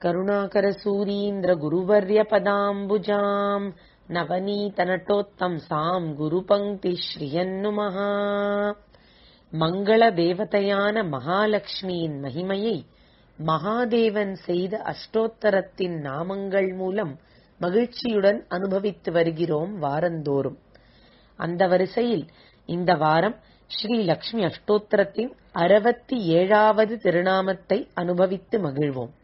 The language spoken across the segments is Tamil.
करुणाकरसूरीन्द्रगुरुवर्यपदाम्बुजाम् நவநீதநட்டோத்தம்சாம் குருபங்கி ஸ்ரீயன்னுமஹ மங்கள மகாலட்சுமியின் மகிமையை மகாதேவன் செய்த அஷ்டோத்தரத்தின் நாமங்கள் மூலம் மகிழ்ச்சியுடன் அனுபவித்து வருகிறோம் வாரந்தோறும் அந்த வரிசையில் இந்த வாரம் ஸ்ரீ லக்ஷ்மி அஷ்டோத்தரத்தின் அறுபத்தி ஏழாவது திருநாமத்தை அனுபவித்து மகிழ்வோம்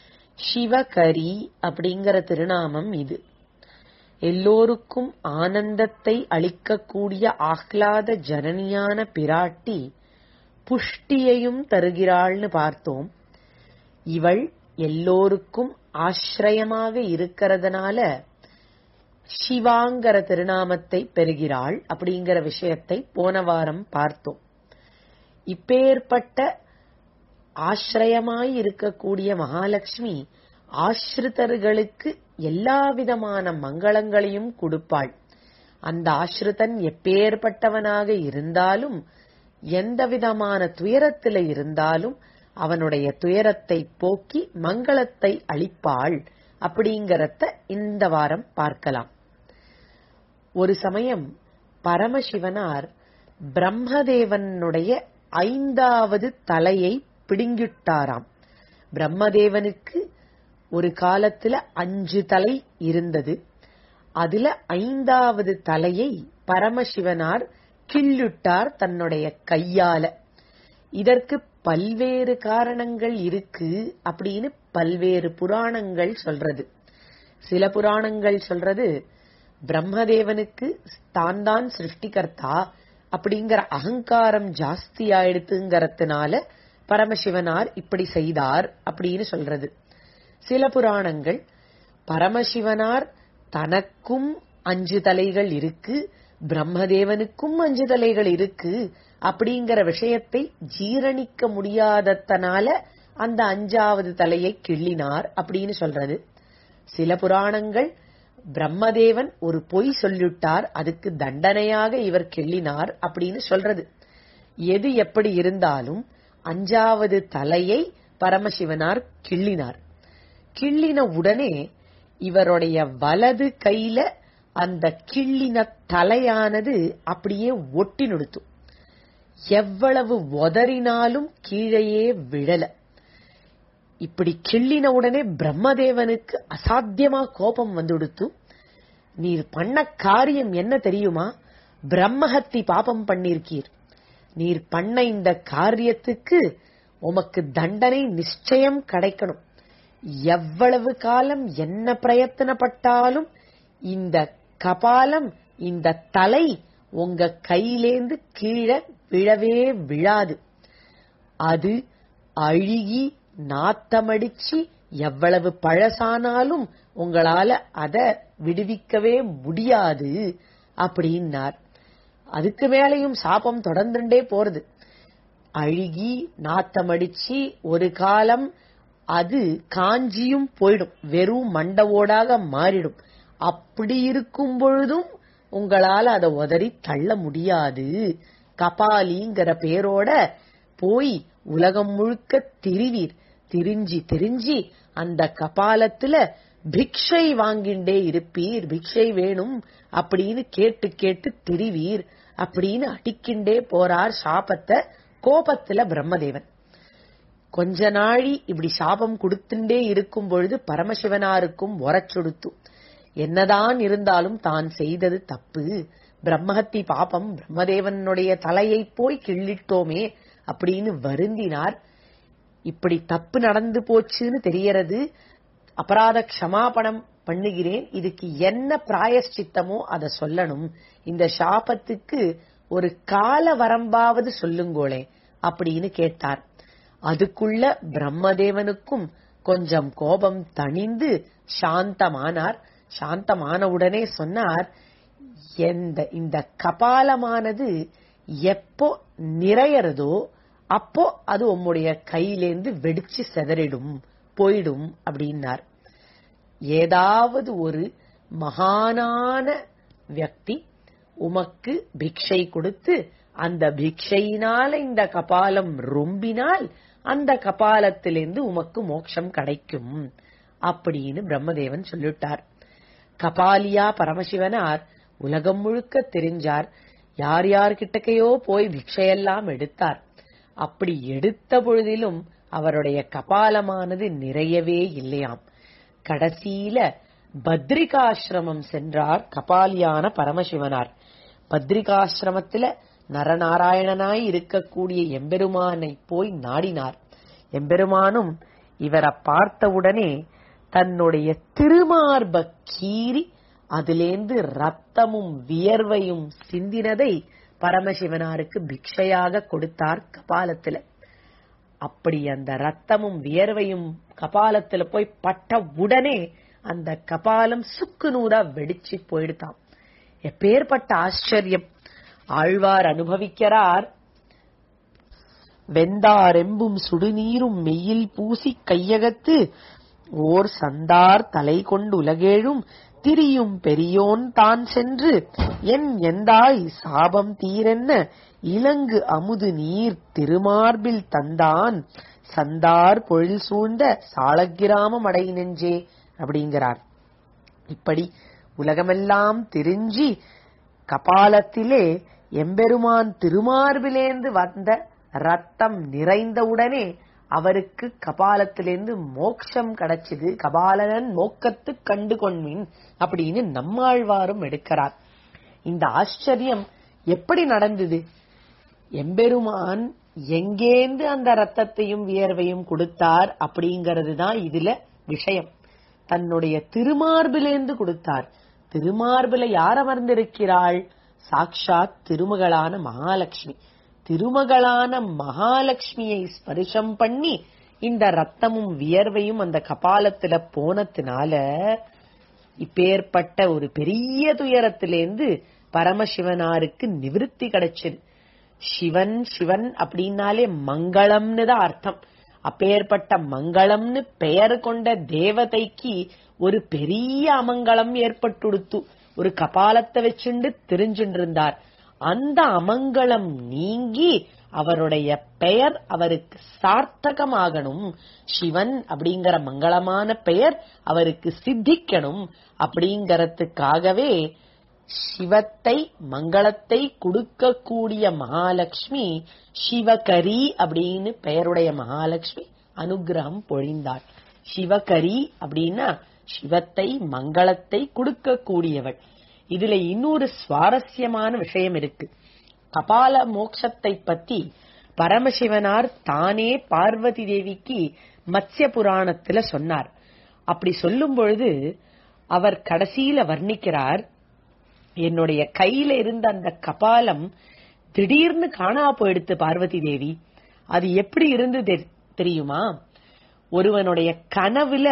சிவகரி அப்படிங்கிற திருநாமம் இது எல்லோருக்கும் ஆனந்தத்தை அளிக்கக்கூடிய ஆஹ்லாத ஜனனியான பிராட்டி புஷ்டியையும் தருகிறாள்னு பார்த்தோம் இவள் எல்லோருக்கும் ஆசிரயமாக இருக்கிறதுனால சிவாங்கிற திருநாமத்தை பெறுகிறாள் அப்படிங்கிற விஷயத்தை போன வாரம் பார்த்தோம் இப்பேற்பட்ட ஆசிரயமாய் இருக்கக்கூடிய மகாலட்சுமி ஆசிரிதர்களுக்கு எல்லா விதமான மங்களங்களையும் கொடுப்பாள் அந்த ஆசிரிதன் எப்பேற்பட்டவனாக இருந்தாலும் எந்த விதமான துயரத்தில இருந்தாலும் அவனுடைய துயரத்தை போக்கி மங்களத்தை அளிப்பாள் அப்படிங்கறத இந்த வாரம் பார்க்கலாம் ஒரு சமயம் பரமசிவனார் பிரம்மதேவனுடைய ஐந்தாவது தலையை பிடுங்கிட்டாராம் பிரம்மதேவனுக்கு ஒரு காலத்துல அஞ்சு தலை இருந்தது அதுல ஐந்தாவது தலையை பரமசிவனார் கிள்ளுட்டார் தன்னுடைய கையால இதற்கு பல்வேறு காரணங்கள் இருக்கு அப்படின்னு பல்வேறு புராணங்கள் சொல்றது சில புராணங்கள் சொல்றது பிரம்மதேவனுக்கு தான் தான் சிருஷ்டிகர்த்தா அப்படிங்கிற அகங்காரம் ஜாஸ்தி ஆயிடுத்துங்கிறதுனால பரமசிவனார் இப்படி செய்தார் அப்படின்னு சொல்றது சில புராணங்கள் பரமசிவனார் தனக்கும் அஞ்சு தலைகள் இருக்கு பிரம்மதேவனுக்கும் அஞ்சு தலைகள் இருக்கு அப்படிங்கிற விஷயத்தை ஜீரணிக்க முடியாததனால அந்த அஞ்சாவது தலையை கிள்ளினார் அப்படின்னு சொல்றது சில புராணங்கள் பிரம்மதேவன் ஒரு பொய் சொல்லிட்டார் அதுக்கு தண்டனையாக இவர் கிள்ளினார் அப்படின்னு சொல்றது எது எப்படி இருந்தாலும் அஞ்சாவது தலையை பரமசிவனார் கிள்ளினார் கிள்ளின உடனே இவருடைய வலது கையில அந்த கிள்ளின தலையானது அப்படியே ஒட்டி நொடுத்தும் எவ்வளவு உதறினாலும் கீழேயே விழல இப்படி கிள்ளின உடனே பிரம்மதேவனுக்கு அசாத்தியமா கோபம் வந்துடுத்து நீர் பண்ண காரியம் என்ன தெரியுமா பிரம்மஹத்தி பாபம் பண்ணிருக்கீர் நீர் பண்ண இந்த காரியத்துக்கு உமக்கு தண்டனை நிச்சயம் கிடைக்கணும் எவ்வளவு காலம் என்ன பிரயத்தனப்பட்டாலும் இந்த கபாலம் இந்த தலை உங்க கையிலேந்து கீழே விழவே விழாது அது அழுகி நாத்தமடிச்சு எவ்வளவு பழசானாலும் உங்களால அத விடுவிக்கவே முடியாது அப்படின்னார் அதுக்கு மேலையும் சாபம் தொடர்ந்துட்டே போறது அழுகி நாத்தமடிச்சு ஒரு காலம் அது காஞ்சியும் போயிடும் வெறும் மண்டவோடாக மாறிடும் அப்படி இருக்கும் பொழுதும் உங்களால அதை உதறி தள்ள முடியாது கபாலிங்கிற பேரோட போய் உலகம் முழுக்க திரிவீர் திரிஞ்சி திரிஞ்சி அந்த கபாலத்துல பிக்ஷை வாங்கிண்டே இருப்பீர் பிக்ஷை வேணும் அப்படின்னு கேட்டு கேட்டு திரிவீர் அப்படின்னு அடிக்கின்றே போறார் சாபத்தை கோபத்துல பிரம்மதேவன் கொஞ்ச நாழி இப்படி சாபம் கொடுத்துட்டே இருக்கும் பொழுது பரமசிவனாருக்கும் உரச்சொடுத்து என்னதான் இருந்தாலும் தான் செய்தது தப்பு பிரம்மஹத்தி பாபம் பிரம்மதேவனுடைய தலையை போய் கிள்ளிட்டோமே அப்படின்னு வருந்தினார் இப்படி தப்பு நடந்து போச்சுன்னு தெரியறது அபராத க்ஷமாபணம் பண்ணுகிறேன் இதுக்கு என்ன பிராயஷ்சித்தமோ அதை சொல்லணும் இந்த சாபத்துக்கு ஒரு கால வரம்பாவது சொல்லுங்கோளே அப்படின்னு கேட்டார் அதுக்குள்ள பிரம்மதேவனுக்கும் கொஞ்சம் கோபம் தணிந்து சாந்தமானார் சாந்தமான உடனே சொன்னார் எந்த இந்த கபாலமானது எப்போ நிறையறதோ அப்போ அது உம்முடைய கையிலேந்து வெடிச்சு செதறிடும் போயிடும் அப்படின்னார் ஏதாவது ஒரு மகானான வியக்தி உமக்கு பிக்ஷை கொடுத்து அந்த பிக்ஷையினால இந்த கபாலம் ரொம்பினால் அந்த கபாலத்திலிருந்து உமக்கு மோட்சம் கிடைக்கும் அப்படின்னு பிரம்மதேவன் சொல்லிட்டார் கபாலியா பரமசிவனார் உலகம் முழுக்க தெரிஞ்சார் யார் யார் கிட்டக்கையோ போய் பிக்ஷையெல்லாம் எடுத்தார் அப்படி எடுத்த பொழுதிலும் அவருடைய கபாலமானது நிறையவே இல்லையாம் கடைசியில பத்ரிகாசிரமம் சென்றார் கபாலியான பரமசிவனார் பத்ரிகாசிரமத்துல நரநாராயணனாய் இருக்கக்கூடிய எம்பெருமானை போய் நாடினார் எம்பெருமானும் இவரை பார்த்தவுடனே தன்னுடைய திருமார்ப கீறி அதிலேந்து ரத்தமும் வியர்வையும் சிந்தினதை பரமசிவனாருக்கு பிக்ஷையாக கொடுத்தார் கபாலத்துல அப்படி அந்த ரத்தமும் வியர்வையும் கபாலத்துல போய் பட்ட உடனே அந்த கபாலம் சுக்கு நூறா வெடிச்சு போயிடுதாம் எப்பேற்பட்ட ஆச்சரியம் ஆழ்வார் அனுபவிக்கிறார் வெந்தாரெம்பும் சுடுநீரும் மெய்யில் பூசி கையகத்து ஓர் சந்தார் தலை கொண்டு உலகேழும் திரியும் பெரியோன் தான் சென்று என் எந்தாய் சாபம் தீரென்ன இலங்கு அமுது நீர் திருமார்பில் தந்தான் சந்தார் பொழில் சூழ்ந்த சாளக்கிராமம் அடை நெஞ்சே அப்படிங்கிறார் இப்படி உலகமெல்லாம் தெரிஞ்சி கபாலத்திலே எம்பெருமான் திருமார்பிலேந்து வந்த ரத்தம் நிறைந்தவுடனே அவருக்கு கபாலத்திலேந்து மோட்சம் கிடைச்சது கபாலனன் மோக்கத்து கண்டு கொண்மின் அப்படின்னு நம்மாழ்வாரும் எடுக்கிறார் இந்த ஆச்சரியம் எப்படி நடந்தது எம்பெருமான் எங்கேந்து அந்த ரத்தத்தையும் வியர்வையும் கொடுத்தார் அப்படிங்கிறது தான் இதுல விஷயம் தன்னுடைய திருமார்பிலேந்து கொடுத்தார் திருமார்பில யார் அமர்ந்திருக்கிறாள் சாக்ஷாத் திருமகளான மகாலட்சுமி திருமகளான மகாலட்சுமியை ஸ்பரிசம் பண்ணி இந்த ரத்தமும் வியர்வையும் அந்த கபாலத்துல போனதுனால இப்பேற்பட்ட ஒரு பெரிய துயரத்திலேந்து பரமசிவனாருக்கு நிவிருத்தி கிடைச்சது சிவன் சிவன் அப்படின்னாலே மங்களம்னு தான் அர்த்தம் அப்பேற்பட்ட மங்களம்னு பெயர் கொண்ட தேவதைக்கு ஒரு பெரிய அமங்கலம் ஏற்பட்டுடுத்து ஒரு கபாலத்தை வச்சுண்டு தெரிஞ்சுட்டு இருந்தார் அந்த அமங்கலம் நீங்கி அவருடைய பெயர் அவருக்கு சார்த்தகமாகணும் சிவன் அப்படிங்கிற மங்களமான பெயர் அவருக்கு சித்திக்கணும் அப்படிங்கறதுக்காகவே சிவத்தை மங்களத்தை கொடுக்கக்கூடிய மகாலட்சுமி சிவகரி அப்படின்னு பெயருடைய மகாலட்சுமி அனுகிரகம் பொழிந்தாள் சிவகரி அப்படின்னா சிவத்தை மங்களத்தை கொடுக்கக்கூடியவள் இதுல இன்னொரு சுவாரஸ்யமான விஷயம் இருக்கு கபால மோட்சத்தை பத்தி பரமசிவனார் தானே பார்வதி தேவிக்கு மத்ய புராணத்துல சொன்னார் அப்படி சொல்லும் பொழுது அவர் கடைசியில வர்ணிக்கிறார் என்னுடைய கையில இருந்த அந்த கபாலம் திடீர்னு காணா போயிடுத்து பார்வதி தேவி அது எப்படி இருந்து தெரியுமா ஒருவனுடைய கனவுல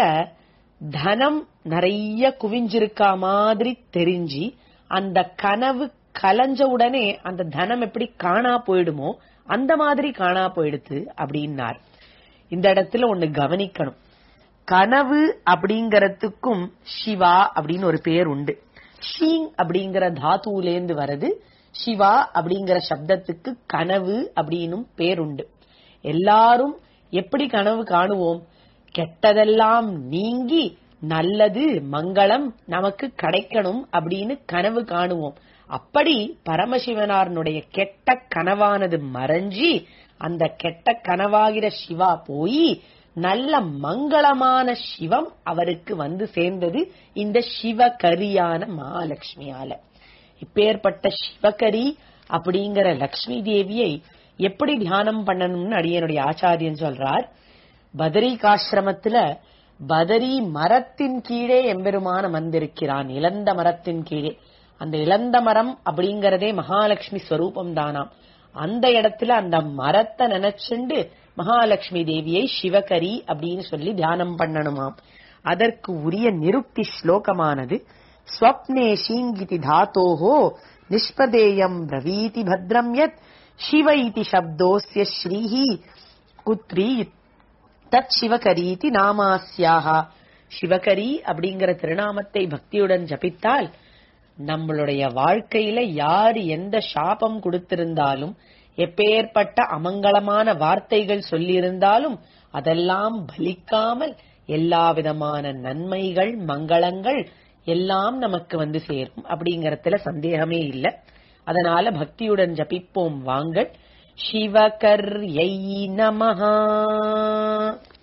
தனம் நிறைய குவிஞ்சிருக்கா மாதிரி தெரிஞ்சு அந்த கனவு கலைஞ்ச உடனே அந்த தனம் எப்படி காணா போயிடுமோ அந்த மாதிரி காணா போயிடுது அப்படின்னார் இந்த இடத்துல ஒண்ணு கவனிக்கணும் கனவு அப்படிங்கறதுக்கும் சிவா அப்படின்னு ஒரு பேர் உண்டு ஷீங் அப்படிங்கிற தாத்துலேந்து வருது சிவா அப்படிங்கிற சப்தத்துக்கு கனவு அப்படின்னும் பேருண்டு எல்லாரும் எப்படி கனவு காணுவோம் கெட்டதெல்லாம் நீங்கி நல்லது மங்களம் நமக்கு கிடைக்கணும் அப்படின்னு கனவு காணுவோம் அப்படி பரமசிவனாரனுடைய கெட்ட கனவானது மறைஞ்சி அந்த கெட்ட கனவாகிற சிவா போய் நல்ல மங்களமான சிவம் அவருக்கு வந்து சேர்ந்தது இந்த சிவகரியான மகாலட்சுமியால இப்பேற்பட்ட சிவகரி அப்படிங்கிற லக்ஷ்மி தேவியை எப்படி தியானம் பண்ணணும்னு அடியனுடைய ஆச்சாரியன் சொல்றார் பதரிகாசிரமத்துல பதரி மரத்தின் கீழே எம்பெருமான வந்திருக்கிறான் இளந்த மரத்தின் கீழே அந்த இளந்த மரம் அப்படிங்கறதே மகாலட்சுமி ஸ்வரூபம் தானாம் அந்த இடத்துல அந்த மரத்தை நினைச்சுண்டு மகாலட்சுமி தேவியை சிவகரி அப்படின்னு சொல்லி தியானம் பண்ணணுமாம் அதற்கு உரிய நிருக்தி ஸ்லோகமானது ஸ்வப்னே ஷீங்கிதி தாத்தோஹோ நிஷ்பதேயம் பிரவீதி பத்ரம் யத் சிவ இதி சப்தோஸ்ய ஸ்ரீஹி குத்ரி தத் சிவகரீதி நாமாஸ்யாக சிவகரி அப்படிங்கிற திருநாமத்தை பக்தியுடன் ஜபித்தால் நம்மளுடைய வாழ்க்கையில யார் எந்த சாபம் கொடுத்திருந்தாலும் எப்பேற்பட்ட அமங்கலமான வார்த்தைகள் சொல்லியிருந்தாலும் அதெல்லாம் பலிக்காமல் எல்லா விதமான நன்மைகள் மங்களங்கள் எல்லாம் நமக்கு வந்து சேரும் அப்படிங்கறதுல சந்தேகமே இல்லை அதனால பக்தியுடன் ஜபிப்போம் வாங்கள் சிவகர்யை நமஹா